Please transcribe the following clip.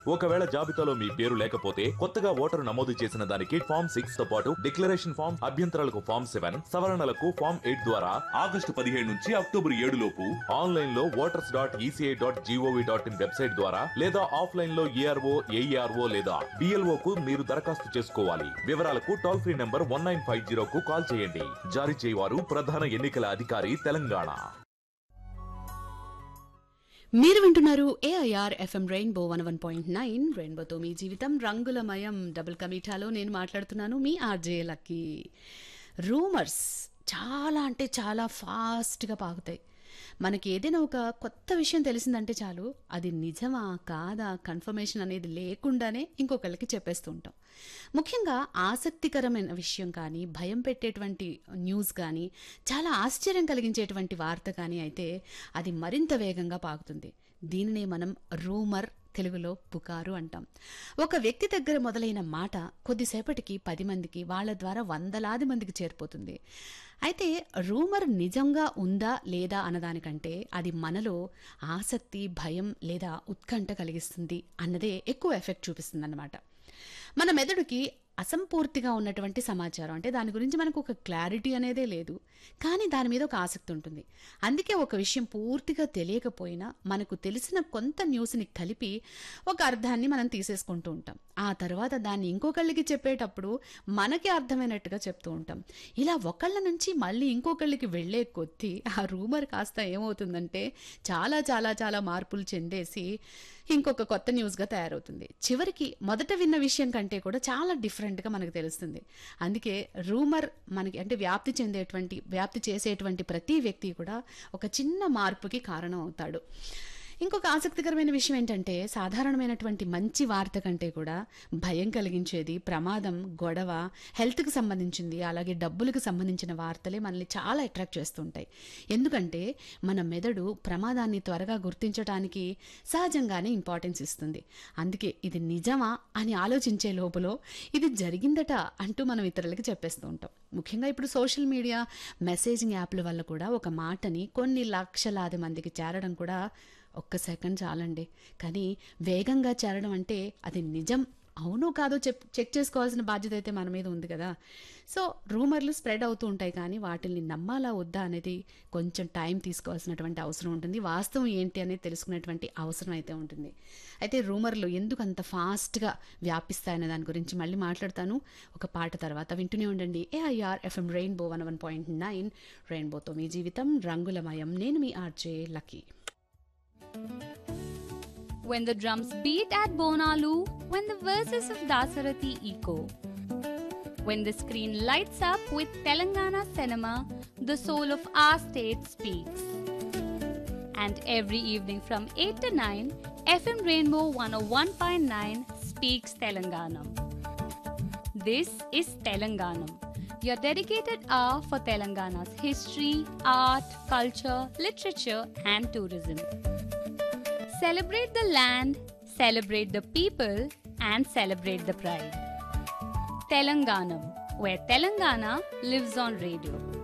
ఒకవేళ జాబితాలో మీ పేరు లేకపోతే కొత్తగా ఓటరు నమోదు చేసిన దానికి ఫామ్ సిక్స్ తో పాటు డిక్లరేషన్ ఫామ్ అభ్యంతరాలకు ఫామ్ సెవెన్ సవరణలకు ఫామ్ ఎయిట్ ద్వారా ఆగస్టు పదిహేడు నుంచి అక్టోబర్ ఏడు లోపు ఆన్లైన్ లో voters dot ECI dot gov dot in website ద్వారా లేదా ఆఫ్లైన్ లో ఏఆర్ఓ ఏఈఆర్ఓ లేదా బిఎల్ఓ కు మీరు దరఖాస్తు చేసుకోవాలి వివరాలకు toll free number one nine five zero కు కాల్ చేయండి జారీ చేయవారు ప్రధాన ఎన్నికల అధికారి తెలంగాణ మీరు వింటున్నారు AIR FM rainbow one one point nine రెయిన్బోతో మీ జీవితం రంగులమయం డబుల్ కమీఠాలో నేను మాట్లాడుతున్నాను మీ ఆర్జే లక్కీ రూమర్స్ చాలా అంటే చాలా ఫాస్ట్గా పాకుతాయి మనకి ఏదైనా ఒక కొత్త విషయం తెలిసిందంటే చాలు అది నిజమా కాదా కన్ఫర్మేషన్ అనేది లేకుండానే ఇంకొకళ్ళకి చెప్పేస్తూ ఉంటాం ముఖ్యంగా ఆసక్తికరమైన విషయం కానీ భయం పెట్టేటువంటి న్యూస్ కానీ చాలా ఆశ్చర్యం కలిగించేటువంటి వార్త కానీ అయితే అది మరింత వేగంగా పాకుతుంది దీనినే మనం రూమర్ తెలుగులో పుకారు అంటాం ఒక వ్యక్తి దగ్గర మొదలైన మాట కొద్దిసేపటికి పది మందికి వాళ్ళ ద్వారా వందలాది మందికి చేరిపోతుంది అయితే రూమర్ నిజంగా ఉందా లేదా అన్నదానికంటే అది మనలో ఆసక్తి భయం లేదా ఉత్కంఠ కలిగిస్తుంది అన్నదే ఎక్కువ ఎఫెక్ట్ చూపిస్తుంది అన్నమాట మన మెదడుకి అసంపూర్తిగా ఉన్నటువంటి సమాచారం అంటే దాని గురించి మనకు ఒక క్లారిటీ అనేదే లేదు కానీ దాని మీద ఒక ఆసక్తి ఉంటుంది అందుకే ఒక విషయం పూర్తిగా తెలియకపోయినా మనకు తెలిసిన కొంత న్యూస్ని కలిపి ఒక అర్థాన్ని మనం తీసేసుకుంటూ ఉంటాం ఆ తర్వాత దాన్ని ఇంకొకళ్ళకి చెప్పేటప్పుడు మనకి అర్థమైనట్టుగా చెప్తూ ఉంటాం ఇలా ఒకళ్ళ నుంచి మళ్ళీ ఇంకొకళ్ళకి వెళ్ళే కొద్దీ ఆ రూమర్ కాస్త ఏమవుతుందంటే చాలా చాలా చాలా మార్పులు చెందేసి ఇంకొక కొత్త న్యూస్గా తయారవుతుంది చివరికి మొదట విన్న విషయం కంటే కూడా చాలా డిఫరెంట్గా మనకు తెలుస్తుంది అందుకే రూమర్ మనకి అంటే వ్యాప్తి చెందేటువంటి వ్యాప్తి చేసేటువంటి ప్రతి వ్యక్తి కూడా ఒక చిన్న మార్పుకి కారణం అవుతాడు ఇంకొక ఆసక్తికరమైన విషయం ఏంటంటే సాధారణమైనటువంటి మంచి వార్త కంటే కూడా భయం కలిగించేది ప్రమాదం గొడవ హెల్త్కి సంబంధించింది అలాగే డబ్బులకు సంబంధించిన వార్తలే మనల్ని చాలా అట్రాక్ట్ చేస్తుంటాయి ఎందుకంటే మన మెదడు ప్రమాదాన్ని త్వరగా గుర్తించడానికి సహజంగానే ఇంపార్టెన్స్ ఇస్తుంది అందుకే ఇది నిజమా అని ఆలోచించే లోపల ఇది జరిగిందట అంటూ మనం ఇతరులకి చెప్పేస్తూ ఉంటాం ముఖ్యంగా ఇప్పుడు సోషల్ మీడియా మెసేజింగ్ యాప్ల వల్ల కూడా ఒక మాటని కొన్ని లక్షలాది మందికి చేరడం కూడా ఒక్క సెకండ్ చాలండి కానీ వేగంగా చేరడం అంటే అది నిజం అవునో కాదో చెప్ చెక్ చేసుకోవాల్సిన బాధ్యత అయితే మన మీద ఉంది కదా సో రూమర్లు స్ప్రెడ్ అవుతూ ఉంటాయి కానీ వాటిని నమ్మాలా వద్దా అనేది కొంచెం టైం తీసుకోవాల్సినటువంటి అవసరం ఉంటుంది వాస్తవం ఏంటి అనేది తెలుసుకునేటువంటి అవసరం అయితే ఉంటుంది అయితే రూమర్లు ఎందుకు అంత ఫాస్ట్గా వ్యాపిస్తాయనే దాని గురించి మళ్ళీ మాట్లాడతాను ఒక పాట తర్వాత వింటూనే ఉండండి AIR FM rainbow one one point nine రెయిన్బోతో మీ జీవితం రంగులమయం నేను మీ RJ Lucky when the drums beat at Bonalu, when the verses of Dasarathi echo. When the screen lights up with Telangana cinema, the soul of our state speaks. And every evening from 8 to 9, FM Rainbow 101.9 speaks Telanganam. This is Telanganam, your dedicated hour for Telangana's history, art, culture, literature, and tourism. Celebrate the land, celebrate the people, and celebrate the pride. Telanganam, where Telangana lives on radio.